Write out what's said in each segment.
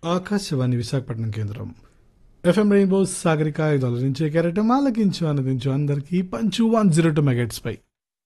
ఆకాశవాణి విశాఖపట్నం కేంద్రం FM rainbow Sagarika ఐదు నుంచి కెరటం ఆలకించు ఆనందించు అందరికీ పంచు వన్ జీరో టూ మెగాట్స్ పై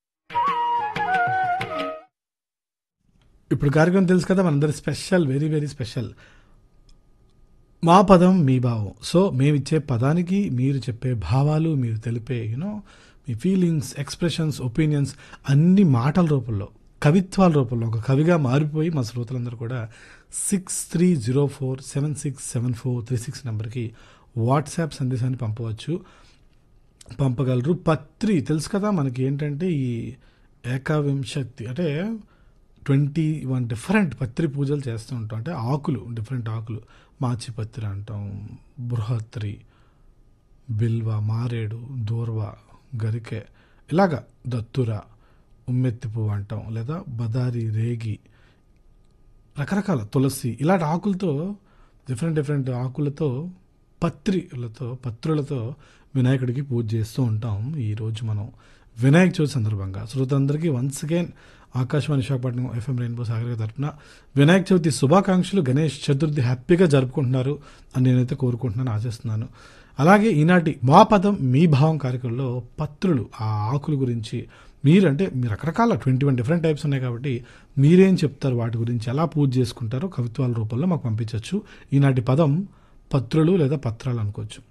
ఇప్పుడు కార్యక్రమం తెలుసు కదా మనందరి స్పెషల్ వెరీ వెరీ స్పెషల్ మా పదం మీ భావం సో మేమిచ్చే పదానికి మీరు చెప్పే భావాలు మీరు తెలిపే యూనో మీ ఫీలింగ్స్ ఎక్స్ప్రెషన్స్ ఒపీనియన్స్ అన్ని మాటల రూపంలో కవిత్వాల రూపంలో ఒక కవిగా మారిపోయి మా శ్రోతలందరూ కూడా six three zero four seven six seven four three six నెంబర్కి వాట్సాప్ సందేశాన్ని పంపవచ్చు పంపగలరు పత్రి తెలుసు కదా మనకి ఏంటంటే ఈ ఏకావింశతి అంటే ట్వంటీ వన్ డిఫరెంట్ పత్రి పూజలు చేస్తూ ఉంటాం అంటే ఆకులు డిఫరెంట్ ఆకులు మాచిపత్రి అంటాం బృహత్రి బిల్వ మారేడు దూర్వ గరికె ఇలాగా దత్తుర ఉమ్మెత్తి పువ్వు అంటాం లేదా బదారి రేగి రకరకాల తులసి ఇలాంటి ఆకులతో డిఫరెంట్ డిఫరెంట్ ఆకులతో పత్రిలతో పత్రులతో వినాయకుడికి పూజ చేస్తూ ఉంటాం ఈరోజు మనం వినాయక చవితి సందర్భంగా శ్రోతందరికీ once again Akashvani Visakhapatnam FM rainbow Sagar తరఫున వినాయక చవితి శుభాకాంక్షలు గణేష్ చతుర్థి హ్యాపీగా జరుపుకుంటున్నారు అని నేనైతే కోరుకుంటున్నాను ఆశిస్తున్నాను అలాగే ఈనాటి మా పదం మీ భావం కార్యక్రమంలో పత్రులు ఆ ఆకుల గురించి మీరంటే మీరు రకరకాల ట్వంటీ వన్ డిఫరెంట్ టైప్స్ ఉన్నాయి కాబట్టి మీరేం చెప్తారు వాటి గురించి ఎలా పూజ చేసుకుంటారో కవిత్వాల రూపంలో మాకు పంపించవచ్చు ఈనాటి పదం పత్రులు లేదా పత్రాలు అనుకోవచ్చు